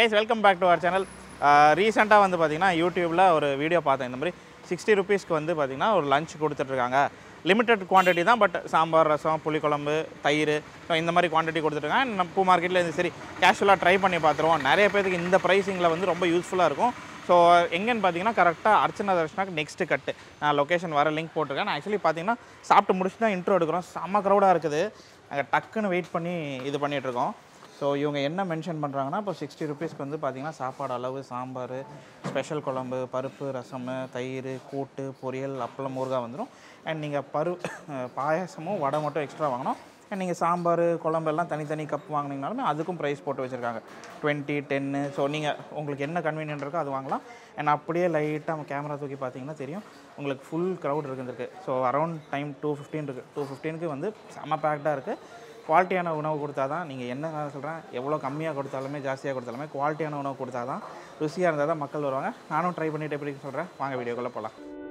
guys welcome back to our channel ரீசெண்டாக வந்து பார்த்தீங்கன்னா யூடியூப்பில் ஒரு வீடியோ பார்த்தேன் இந்த மாதிரி சிக்ஸ்டி ருபீஸ்க்கு வந்து பார்த்தீங்கன்னா ஒரு லஞ்ச் கொடுத்துட்ருக்காங்க லிமிட்டட் குவான்டிட்டி தான் பட் சாம்பார் ரசம் புளிக்குழம்பு தயிர் ஸோ இந்த மாதிரி குவான்டிட்டி கொடுத்துட்ருக்காங்க நம்ம பூ மார்க்கெட்டில் இது சரி கேஷுவலாக ட்ரை பண்ணி பார்த்துருவோம் நிறைய பேருக்கு இந்த ப்ரைஸிங்கில் வந்து ரொம்ப யூஸ்ஃபுல்லாக இருக்கும் ஸோ எங்கேன்னு பார்த்தீங்கன்னா கரெக்டாக அர்ச்சனா தர்ஷனாக்கு நெக்ஸ்ட் கட்டு நான் லொக்கேஷன் வர லிங்க் போட்டிருக்கேன் நான் ஆக்சுவலி பார்த்தீங்கன்னா சாப்பிட்டு முடிச்சுட்டு தான் இன்ட்ரோ எடுக்கிறோம் செம்ம க்ரௌடாக இருக்குது அங்கே டக்குன்னு வெயிட் பண்ணி இது பண்ணிட்டு இருக்கோம் ஸோ இவங்க என்ன மென்ஷன் பண்ணுறாங்கன்னா இப்போ சிக்ஸ்டி ருபீஸ்க்கு வந்து பார்த்தீங்கன்னா சாப்பாடு அளவு சாம்பார் ஸ்பெஷல் குழம்பு பருப்பு ரசம் தயிர் கூட்டு பொரியல் அப்பளம் ஊறுகாய் வந்துடும் அண்ட் நீங்கள் பரு பாயாசமும் வடை மட்டும் எக்ஸ்ட்ரா வாங்கணும் அண்ட் நீங்கள் சாம்பார் குழம்பு எல்லாம் தனித்தனி கப் வாங்கினீங்கனாலுமே அதுக்கும் ப்ரைஸ் போட்டு வச்சுருக்காங்க டுவெண்ட்டி டென்னு ஸோ நீங்கள் உங்களுக்கு என்ன கன்வீனியன்ட் இருக்கோ அது வாங்கலாம் அண்ட் அப்படியே லைட்டாக கேமரா தூக்கி பார்த்தீங்கன்னா தெரியும் உங்களுக்கு ஃபுல் க்ரௌட் இருக்குது so around time two fifteen இருக்குது டூ ஃபிஃப்டீனுக்கு வந்து செம்ம பேக்டாக இருக்குது குவாலிட்டியான உணவு கொடுத்தா தான் நீங்கள் என்ன சொல்கிறேன் எவ்வளோ கம்மியாக கொடுத்தாலுமே ஜாஸ்தியாக கொடுத்தாலுமே குவாலிட்டியான உணவு கொடுத்தா தான் ருசியாக இருந்தால் தான் மக்கள் வருவாங்க நானும் ட்ரை பண்ணிட்டு எப்படி சொல்கிறேன் வாங்க வீடியோக்குள்ளே போகலாம்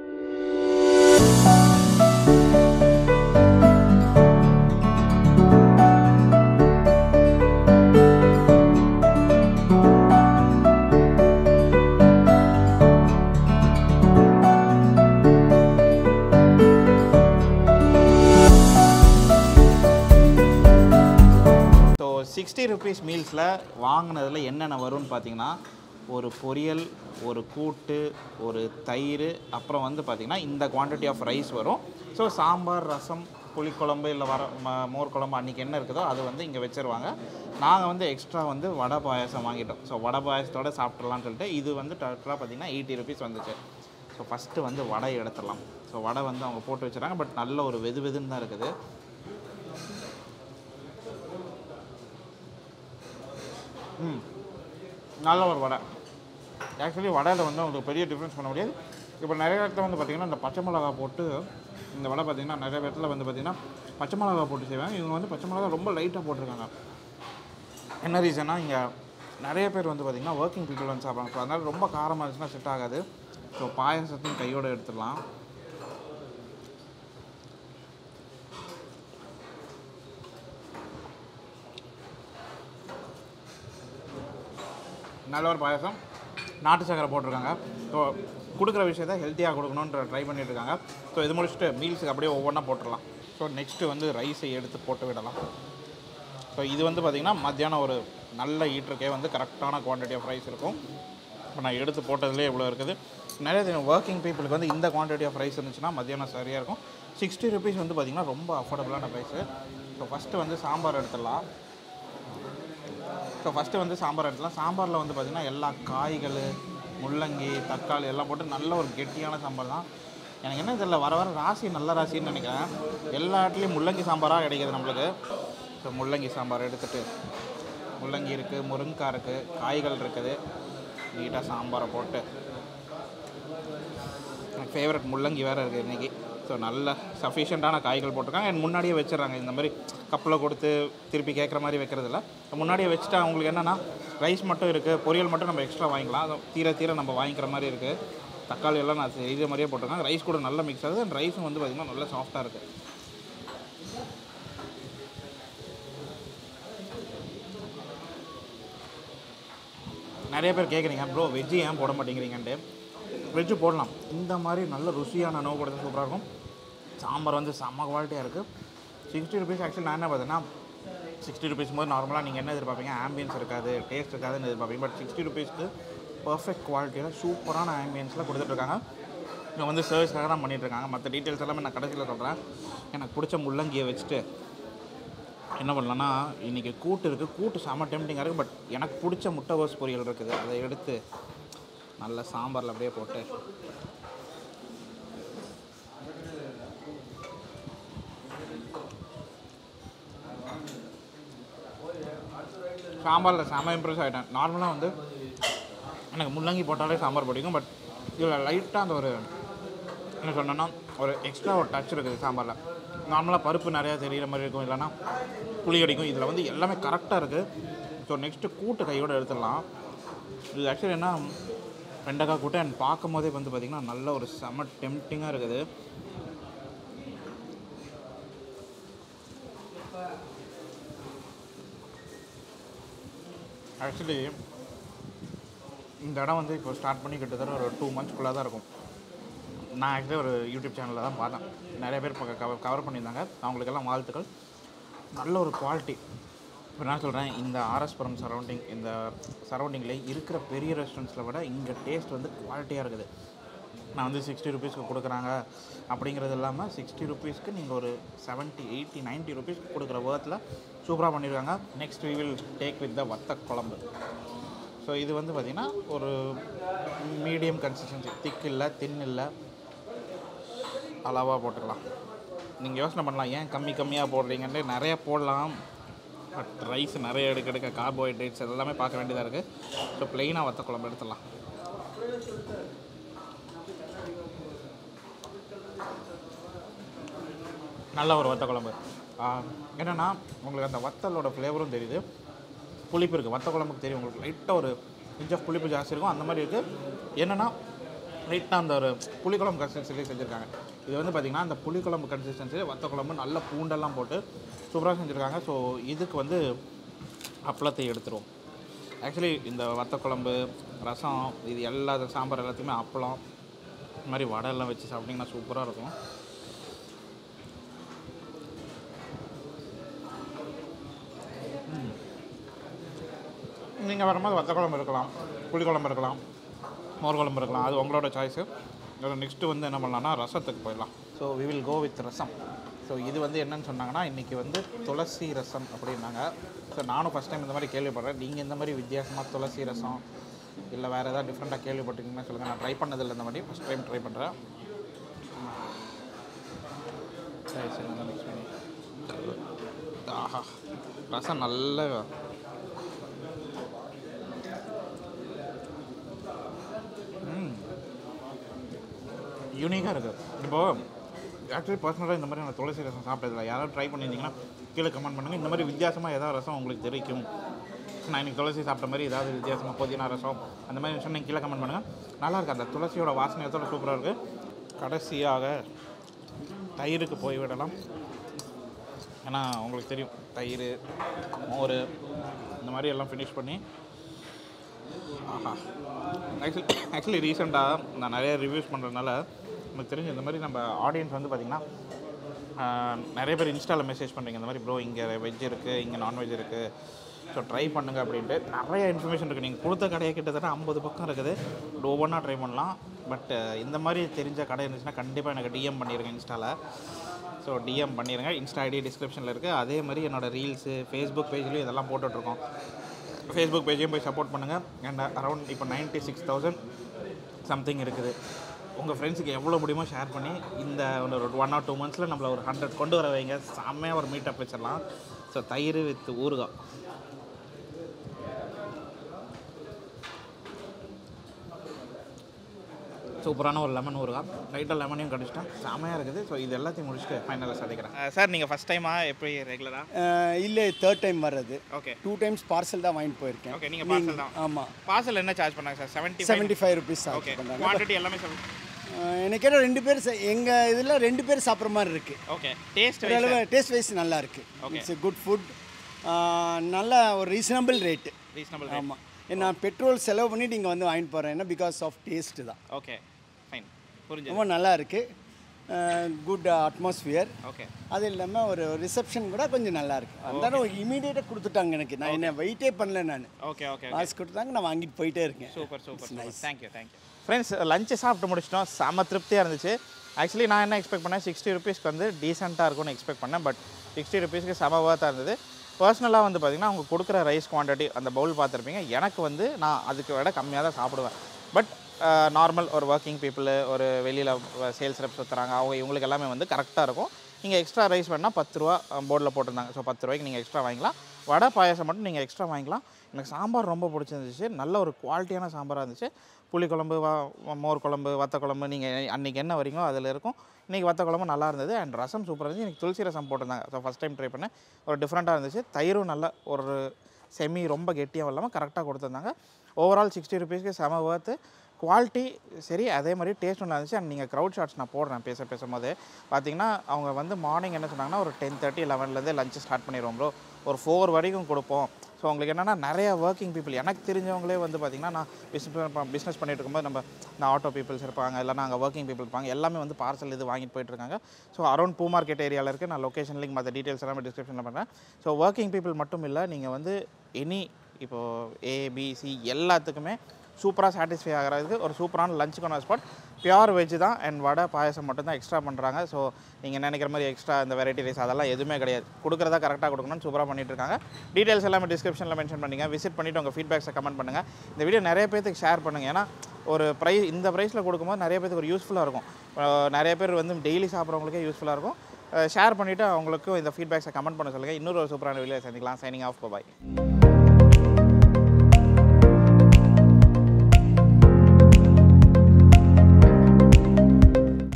ஸோ சிக்ஸ்டி ருபீஸ் மீல்ஸில் வாங்கினதில் என்னென்ன வரும்னு பார்த்தீங்கன்னா ஒரு பொரியல் ஒரு கூட்டு ஒரு தயிர் அப்புறம் வந்து பார்த்திங்கன்னா இந்த குவான்டிட்டி ஆஃப் ரைஸ் வரும் ஸோ சாம்பார் ரசம் புளிக்குழம்பு இல்லை வர ம- மோர் குழம்பு அன்றைக்கி என்ன இருக்குதோ அது வந்து இங்கே வச்சுருவாங்க நாங்கள் வந்து எக்ஸ்ட்ரா வந்து வடை பாயாசம் வாங்கிட்டோம் ஸோ வடை பாயாசத்தோட சாப்பிட்றலாம்னு சொல்லிட்டு இது வந்து டோட்டலாக பார்த்திங்கன்னா எயிட்டி ருபீஸ் வந்துச்சு ஸோ ஃபஸ்ட்டு வந்து வடை எடுத்துடலாம் ஸோ வடை வந்து அவங்க போட்டு வச்சுறாங்க பட் நல்ல ஒரு வெது வெதுன்னு தான் இருக்குது ம் நல்ல ஒரு வடை ஆக்சுவலி வடையில் வந்து உங்களுக்கு பெரிய டிஃப்ரென்ஸ் பண்ண முடியாது இப்போ நிறைய இடத்துல வந்து பார்த்திங்கன்னா இந்த பச்சை மிளகா போட்டு இந்த வடை பார்த்திங்கன்னா நிறைய இடத்துல வந்து பார்த்திங்கன்னா பச்சை மிளகா போட்டு செய்வாங்க இவங்க வந்து பச்சை மிளகா ரொம்ப லைட்டாக போட்டிருக்காங்க என்ன ரீசன்னா இங்கே நிறைய பேர் வந்து பார்த்திங்கன்னா ஒர்க்கிங் பீப்புள் வந்து சாப்பிட்றாங்க ஸோ அதனால் ரொம்ப காரமாக இருந்துச்சுன்னா செட் ஆகாது ஸோ பாயாசத்தையும் கையோடு எடுத்துடலாம் நல்ல ஒரு பாயாசம் நாட்டு சக்கரை போட்டிருக்காங்க ஸோ கொடுக்குற விஷயத்த ஹெல்த்தியாக கொடுக்கணுன்ற ட்ரை பண்ணிட்டு இருக்காங்க ஸோ இது முடிச்சுட்டு மீல்ஸுக்கு அப்படியே ஒவ்வொன்றா போட்டுடலாம் ஸோ நெக்ஸ்ட்டு வந்து ரைஸை எடுத்து போட்டு விடலாம் ஸோ இது வந்து பார்த்திங்கன்னா மத்தியானம் ஒரு நல்ல ஈட்டருக்கே வந்து கரெக்டான குவான்டிட்டி ஆஃப் ரைஸ் இருக்கும் இப்போ நான் எடுத்து போட்டதுலேயே இவ்வளோ இருக்குது நிறைய ஒர்க்கிங் பீப்புளுக்கு வந்து இந்த குவான்டிட்டி ஆஃப் ரைஸ் இருந்துச்சுன்னா மத்தியானம் சரியாக இருக்கும் சிக்ஸ்டி ருபீஸ் வந்து பார்த்திங்கன்னா ரொம்ப அஃபோர்டபுளான ப்ரைஸு ஸோ ஃபஸ்ட்டு வந்து சாம்பார் எடுத்துடலாம் ஸோ ஃபஸ்ட்டு வந்து சாம்பார் எடுத்துலாம் சாம்பாரில் வந்து பார்த்திங்கன்னா எல்லா காய்கள் முள்ளங்கி தக்காளி எல்லாம் போட்டு நல்ல ஒரு கெட்டியான சாம்பார் தான் எனக்கு என்ன தெரியல வர வர ராசி நல்ல ராசின்னு நினைக்கிறேன் எல்லா இடத்துலையும் முள்ளங்கி சாம்பாராக கிடைக்கிது நம்மளுக்கு ஸோ முள்ளங்கி சாம்பார் எடுத்துகிட்டு முள்ளங்கி இருக்குது முருங்கைக்காய் இருக்குது காய்கள் இருக்குது நீட்டாக சாம்பாரை போட்டு எனக்கு ஃபேவரட் முள்ளங்கி வேறு இருக்குது இன்றைக்கி ஸோ நல்ல சஃபிஷியண்ட்டான காய்கள் போட்டிருக்காங்க அண்ட் முன்னாடியே வச்சிடுறாங்க இந்த மாதிரி கப்பில் கொடுத்து திருப்பி கேட்குற மாதிரி வைக்கிறதில்ல முன்னாடியே வச்சுட்டா அவங்களுக்கு என்னென்னா ரைஸ் மட்டும் இருக்குது பொரியல் மட்டும் நம்ம எக்ஸ்ட்ரா வாங்கிக்கலாம் அது தீர தீர நம்ம வாங்கிக்கிற மாதிரி இருக்குது தக்காளி எல்லாம் நான் இதே மாதிரியே போட்டிருக்காங்க ரைஸ் கூட நல்லா மிக்ஸ் ஆகுது அண்ட் ரைஸும் வந்து பார்த்திங்கன்னா நல்லா சாஃப்டாக இருக்குது நிறைய பேர் கேட்குறீங்க ப்ரோ வெஜ்ஜு ஏன் போட மாட்டேங்கிறீங்கன்ட்டு வெஜ்ஜு போடலாம் இந்த மாதிரி நல்ல ருசியான நோவு கொடுத்து சூப்பராக இருக்கும் சாம்பார் வந்து செம்ம குவாலிட்டியாக இருக்குது சிக்ஸ்டி ருபீஸ் ஆக்சுவலி நான் என்ன பார்த்தேன்னா சிக்ஸ்டி ருபீஸ் போது நார்மலாக நீங்கள் என்ன எதிர்பார்ப்பீங்க ஆம்பியன்ஸ் இருக்காது டேஸ்ட் இருக்காதுன்னு எதிர்பார்ப்பீங்க பட் சிக்ஸ்டி ருபீஸ்க்கு பர்ஃபெக்ட் குவாலிட்டியில் சூப்பரான ஆம்பியன்ஸில் கொடுத்துட்ருக்காங்க இவங்க வந்து சர்வீஸ்க்காக தான் பண்ணிட்டு இருக்காங்க மற்ற டீட்டெயில்ஸ் எல்லாமே நான் கடைசியில் சொல்கிறேன் எனக்கு பிடிச்ச முள்ளங்கியை வச்சுட்டு என்ன பண்ணலான்னா இன்றைக்கி கூட்டு இருக்குது கூட்டு செம டெம்டிங்காக இருக்குது பட் எனக்கு பிடிச்ச முட்டைகோஸ் பொரியல் இருக்குது அதை எடுத்து நல்ல சாம்பாரில் அப்படியே போட்டு சாம்பாரில் செம இம்ப்ரெஸ் ஆகிட்டேன் நார்மலாக வந்து எனக்கு முள்ளங்கி போட்டாலே சாம்பார் பிடிக்கும் பட் இதில் லைட்டாக அந்த ஒரு என்ன சொன்னேன்னா ஒரு எக்ஸ்ட்ரா ஒரு டச் இருக்குது சாம்பாரில் நார்மலாக பருப்பு நிறையா தெரிகிற மாதிரி இருக்கும் இல்லைன்னா புளி அடிக்கும் இதில் வந்து எல்லாமே கரெக்டாக இருக்குது ஸோ நெக்ஸ்ட்டு கூட்டு கையோடு எடுத்துடலாம் இது ஆக்சுவலி என்ன வெண்டைக்காய் கூட்டு அண்ட் பார்க்கும் போதே வந்து பார்த்திங்கன்னா நல்ல ஒரு செம டெம்டிங்காக இருக்குது ஆக்சுவலி இந்த இடம் வந்து இப்போ ஸ்டார்ட் பண்ணி கிட்டத்தட்ட ஒரு டூ மந்த்ஸ்க்குள்ளே தான் இருக்கும் நான் ஆக்சுவலி ஒரு யூடியூப் சேனலில் தான் பார்த்தேன் நிறைய பேர் இப்போ கவர் கவர் பண்ணியிருந்தாங்க அவங்களுக்கெல்லாம் வாழ்த்துக்கள் நல்ல ஒரு குவாலிட்டி இப்போ நான் சொல்கிறேன் இந்த ஆர்எஸ்புரம் சரௌண்டிங் இந்த சரௌண்டிங்கில் இருக்கிற பெரிய ரெஸ்டாரண்ட்ஸில் விட இங்கே டேஸ்ட் வந்து குவாலிட்டியாக இருக்குது நான் வந்து சிக்ஸ்டி ருபீஸ்க்கு கொடுக்குறாங்க அப்படிங்கிறது இல்லாமல் சிக்ஸ்டி ருபீஸ்க்கு நீங்கள் ஒரு செவன்ட்டி எயிட்டி நைன்ட்டி ருபீஸ்க்கு கொடுக்குற வேர்த்தில் சூப்பராக பண்ணியிருக்காங்க next we will take with the வத்த குழம்பு ஸோ இது வந்து பார்த்திங்கன்னா ஒரு மீடியம் கன்சிஸ்டன்சி திக் இல்லை தின் இல்லை அளவாக போட்டுக்கலாம் நீங்கள் யோசனை பண்ணலாம் ஏன் கம்மி கம்மியாக போடுறீங்கன்ட்டு நிறைய போடலாம் பட் ரைஸ் நிறைய எடுக்க எடுக்க கார்போஹைட்ரேட்ஸ் எல்லாமே பார்க்க வேண்டியதாக இருக்குது ஸோ ப்ளெயினாக வத்த குழம்பு எடுத்துடலாம் நல்ல ஒரு வத்த குழம்பு என்னென்னா உங்களுக்கு அந்த வத்தலோட ஃப்ளேவரும் தெரியுது புளிப்பு இருக்குது வத்த குழம்புக்கு தெரியும் உங்களுக்கு லைட்டாக ஒரு இன்ச் ஆஃப் புளிப்பு ஜாஸ்தி இருக்கும் அந்த மாதிரி இருக்குது என்னென்னா லைட்டாக அந்த ஒரு புளிக்குழம்பு கன்சிஸ்டன்சிலே செஞ்சுருக்காங்க இது வந்து பார்த்திங்கன்னா அந்த புளிக்குழம்பு கன்சிஸ்டன்சி வத்த குழம்பு நல்ல பூண்டெல்லாம் போட்டு சூப்பராக செஞ்சுருக்காங்க ஸோ இதுக்கு வந்து அப்பளத்தை எடுத்துருவோம் ஆக்சுவலி இந்த வத்த குழம்பு ரசம் இது எல்லா சாம்பார் எல்லாத்தையுமே அப்பளம் இந்த மாதிரி வடை எல்லாம் வச்சு சாப்பிட்டிங்கன்னா சூப்பராக இருக்கும் நீங்கள் வரும்போது வத்த குழம்பு இருக்கலாம் புளி குழம்பு இருக்கலாம் மோர் குழம்பு இருக்கலாம் அது உங்களோட சாய்ஸு நெக்ஸ்ட்டு வந்து என்ன பண்ணலாம்னா ரசத்துக்கு போயிடலாம் so we will go with rasam so இது வந்து என்னன்னு சொன்னாங்கன்னா இன்றைக்கி வந்து துளசி ரசம் அப்படின்னாங்க ஸோ நானும் ஃபஸ்ட் டைம் இந்த மாதிரி கேள்விப்படுறேன் நீங்கள் இந்த மாதிரி வித்தியாசமாக துளசி ரசம் இல்லை வேறு ஏதாவது டிஃப்ரெண்ட்டாக கேள்விப்பட்டிருக்கீங்கன்னா சொல்லுங்கள் நான் ட்ரை பண்ணதில்லை இந்த மாதிரி ஃபஸ்ட் டைம் ட்ரை பண்ணுறேன் சரி சரி நல்லா மிக்ஸ் பண்ணி ஆஹா ரசம் நல்ல யூனிக்காக இருக்குது இப்போது ஆக்சுவலி பர்சனலாக இந்த மாதிரி நான் துளசி ரசம் சாப்பிட்டதில்ல யாராவது ட்ரை பண்ணியிருந்தீங்கன்னா கீழே கமெண்ட் பண்ணுங்கள் இந்த மாதிரி வித்தியாசமாக ஏதாவது ரசம் உங்களுக்கு தெரிவிக்கும் நான் இன்றைக்கி துளசி சாப்பிட்ட மாதிரி ஏதாவது வித்தியாசமாக புதினா ரசம் அந்த மாதிரி விஷயம் நீங்கள் கீழே கமெண்ட் பண்ணுங்கள் நல்லா இருக்குது அந்த துளசியோட வாசனையத்தோட சூப்பராக இருக்குது கடைசியாக தயிருக்கு போய் விடலாம் ஏன்னா உங்களுக்கு தெரியும் தயிர் மோர் இந்த மாதிரி எல்லாம் ஃபினிஷ் பண்ணி ஆஹா ஆக்சுவலி ஆக்சுவலி ரீசெண்டாக நான் நிறைய ரிவ்யூஸ் பண்ணுறதுனால எனக்கு தெரிஞ்சு இந்த மாதிரி நம்ம ஆடியன்ஸ் வந்து பார்த்திங்கன்னா ஆஹ், நிறைய பேர் இன்ஸ்டாவில் மெசேஜ் பண்ணுறீங்க இந்த மாதிரி ப்ரோ இங்கே வெஜ் இருக்குது இங்கே நான்வெஜ் இருக்குது ஸோ ட்ரை பண்ணுங்க அப்படின்ட்டு நிறைய இன்ஃபர்மேஷன் இருக்குது நீங்கள் கொடுத்த கடையை கிட்டத்தட்ட ஐம்பது பக்கம் இருக்குது ஒவ்வொன்றா ட்ரை பண்ணலாம் பட் இந்த மாதிரி தெரிஞ்ச கடை இருந்துச்சுன்னா கண்டிப்பாக எனக்கு டிஎம் பண்ணிடுங்க இன்ஸ்டாவில் ஸோ டிஎம் பண்ணிடுங்க இன்ஸ்டா ஐடி டிஸ்கிரிப்ஷனில் இருக்குது அதே மாதிரி என்னோடய ரீல்ஸு ஃபேஸ்புக் பேஜ்லேயும் இதெல்லாம் போட்டுட்ருக்கோம் ஃபேஸ்புக் பேஜையும் போய் சப்போர்ட் பண்ணுங்கள் அண்ட் அரௌண்ட் இப்போ நைன்ட்டி சிக்ஸ் தௌசண்ட் சம்திங் இருக்குது உங்கள் ஃப்ரெண்ட்ஸுக்கு எவ்வளோ முடியுமோ ஷேர் பண்ணி இந்த ஒரு ஒன் ஆர் டூ மந்த்ஸில் நம்மளை ஒரு ஹண்ட்ரட் கொண்டு வர வைங்க செம்மையாக ஒரு மீட்டப் வச்சிடலாம் ஸோ தயிர் வித் ஊறுகாய் சூப்பரான ஒரு லெமன் ஊறுகாய் லைட்டாக லெமனையும் கடிச்சிட்டேன் செம்மையாக இருக்குது ஸோ இது எல்லாத்தையும் முடிச்சுட்டு ஃபைனலாக சந்திக்கிறேன் சார் நீங்கள் ஃபஸ்ட் டைமாக எப்படி ரெகுலராக அஹ் இல்லை தேர்ட் டைம் வர்றது ஓகே டூ டைம்ஸ் பார்சல் தான் வாங்கிட்டு போயிருக்கேன் ஓகே நீங்கள் பார்சல் தான் ஆமாம் பார்சல் என்ன சார்ஜ் பண்ணாங்க sir seventy seventy five rupees okay charge பண்ணுறாங்க குவான்டிட்டி எல்லாமே செவன் எனக்கு கேட்ட ரெண்டு பேர் எங்கள் இதில் ரெண்டு பேர் சாப்பிட்ற மாதிரி இருக்குது ஓகே டேஸ்ட் ஓரளவு டேஸ்ட் வைஸ் நல்லா இருக்குது இட்ஸ் குட் ஃபுட் நல்ல ஒரு ரீசனபிள் ரேட்டு ரீசனபிள் ஆமாம் நான் பெட்ரோல் செலவு பண்ணிட்டு இங்கே வந்து வாங்கிட்டு போகிறேன் ஏன்னா பிகாஸ் ஆஃப் டேஸ்ட்டு தான் ஓகே ஃபைன் புரிஞ்சு ரொம்ப நல்லா இருக்குது குட் அட்மாஸ்ஃபியர் ஓகே அது இல்லாமல் ஒரு ரிசப்ஷன் கூட கொஞ்சம் நல்லா இருக்கு அந்த இமீடியட்டாக கொடுத்துட்டாங்க எனக்கு நான் என்ன வெயிட்டே பண்ணல நான் ஓகே ஓகே காசு கொடுத்தாங்க நான் வாங்கிட்டு போயிட்டே இருக்கேன் super super super thank you thank you friends lunch சாப்பிட்டு முடிச்சிட்டோம் செம்ம திருப்தியாக இருந்துச்சு ஆக்சுவலி நான் என்ன எக்ஸ்பெக்ட் பண்ணேன் சிக்ஸ்டி ருபீஸ்க்கு வந்து டீசெண்டாக இருக்கும்னு எக்ஸ்பெக்ட் பண்ணேன் பட் சிக்ஸ்டி ருபீஸ்க்கு செம ஒர்த்தாக இருந்தது பர்சனலாக வந்து பார்த்திங்கன்னா அவங்க கொடுக்குற ரைஸ் குவான்டிட்டி அந்த பவுல் பார்த்துருப்பீங்க எனக்கு வந்து நான் அதுக்கு விட கம்மியாக தான் சாப்பிடுவேன் பட் நார்மல் ஒரு ஒர்க்கிங் பீப்புள் ஒரு வெளியில் சேல்ஸ் ரெப் சுற்றுறாங்க அவங்க இவங்களுக்கு எல்லாமே வந்து கரெக்டாக இருக்கும் நீங்கள் எக்ஸ்ட்ரா ரைஸ் வேணால் பத்து ரூபா போர்டில் போட்டிருந்தாங்க ஸோ பத்து ரூபாய்க்கு நீங்கள் எக்ஸ்ட்ரா வாங்கிக்கலாம் வடை பாயாசம் மட்டும் நீங்கள் எக்ஸ்ட்ரா வாங்கிக்கலாம் எனக்கு சாம்பார் ரொம்ப பிடிச்சிருந்துச்சு நல்ல ஒரு குவாலிட்டியான சாம்பாராக இருந்துச்சு புளிக்குழம்பு வா மோர் குழம்பு வத்த குழம்பு நீங்கள் அன்றைக்கி என்ன வரீங்களோ அதில் இருக்கும் இன்றைக்கி வத்த குழம்பு நல்லா இருந்தது அண்ட் ரசம் சூப்பராக இருந்துச்சு எனக்கு துளசி ரசம் போட்டிருந்தாங்க ஸோ ஃபஸ்ட் டைம் ட்ரை பண்ணேன் ஒரு டிஃப்ரெண்ட்டாக இருந்துச்சு தயிரும் நல்ல ஒரு செமி ரொம்ப கெட்டியாக இல்லாமல் கரெக்டாக கொடுத்துருந்தாங்க ஓவரால் சிக்ஸ்டி ருபீஸ்க்கு செம ஒர்த்து குவாலிட்டி சரி அதே மாதிரி டேஸ்ட் நல்லா இருந்துச்சு அண்ட் நீங்கள் க்ரௌட் ஷாட்ஸ் நான் போடுறேன் பேச பேசும்போது பார்த்தீங்கன்னா அவங்க வந்து மார்னிங் என்ன சொன்னாங்கன்னா ஒரு டென் தேர்ட்டி லெவன்லேருந்து லஞ்சு ஸ்டார்ட் பண்ணிடுவோம் ப்ரோ ஒரு ஃபோர் வரைக்கும் கொடுப்போம் ஸோ உங்களுக்கு என்னென்னா நிறைய ஒர்க்கிங் பீப்புள் எனக்கு தெரிஞ்சவங்களே வந்து பார்த்திங்கன்னா நான் பிஸ்னஸ் பிஸ்னஸ் பண்ணிட்டு இருக்கும்போது நம்ம இந்த ஆட்டோ பீப்புள்ஸ் இருப்பாங்க இல்லைனா அங்கே ஒர்க்கிங் பீப்புள் இருப்பாங்க எல்லாமே வந்து பார்சல் இது வாங்கிட்டு போயிட்டு இருக்காங்க ஸோ அரௌண்ட் பூ மார்க்கெட் ஏரியாவில் இருக்குது நான் லொக்கேஷன் லிங்க் மற்ற டீட்டெயில்ஸ் எல்லாமே டிஸ்கிரிப்ஷனில் பண்ணுறேன் ஸோ ஒர்க்கிங் பீப்புள் மட்டும் இல்லை நீங்கள் வந்து எனி இப்போது ஏபிசி எல்லாத்துக்குமே சூப்பராக சாட்டிஸ்ஃபை ஆகிறதுக்கு ஒரு சூப்பரான லஞ்சுக்கான ஸ்பாட் பியூர் வெஜ் தான் அண்ட் வடை பாயசம் மட்டும்தான் எக்ஸ்ட்ரா பண்ணுறாங்க ஸோ நீங்கள் நினைக்கிற மாதிரி எக்ஸ்ட்ரா இந்த வெரைட்டி ரைஸ் அதெல்லாம் எதுவுமே கிடையாது கொடுக்குறதா கரெக்டாக கொடுக்கணும்னு சூப்பராக பண்ணிட்டு இருக்காங்க டீட்டெயில்ஸ் எல்லாமே டிஸ்கிரிப்ஷனில் மென்ஷன் பண்ணிங்க விசிட் பண்ணிவிட்டு உங்கள் ஃபீட்பேக்ஸை கமெண்ட் பண்ணுங்கள் இந்த வீடியோ நிறைய பேருக்கு ஷேர் பண்ணுங்கள் ஏன்னா ஒரு ப்ரைஸ் இந்த ப்ரைஸில் கொடுக்கும்போது நிறைய பேருக்கு ஒரு யூஸ்ஃபுல்லாக இருக்கும் அஹ் நிறைய பேர் வந்து டெய்லி சாப்பிட்றவங்களுக்கே யூஸ்ஃபுல்லாக இருக்கும் ஷேர் பண்ணிவிட்டு அவங்களுக்கும் இந்த ஃபீட்பேக்ஸை கமெண்ட் பண்ண சொல்லுங்கள் இன்னொரு ஒரு சூப்பரான வீடியோ சந்திக்கலாம் சைனிங் ஆஃப் பாய்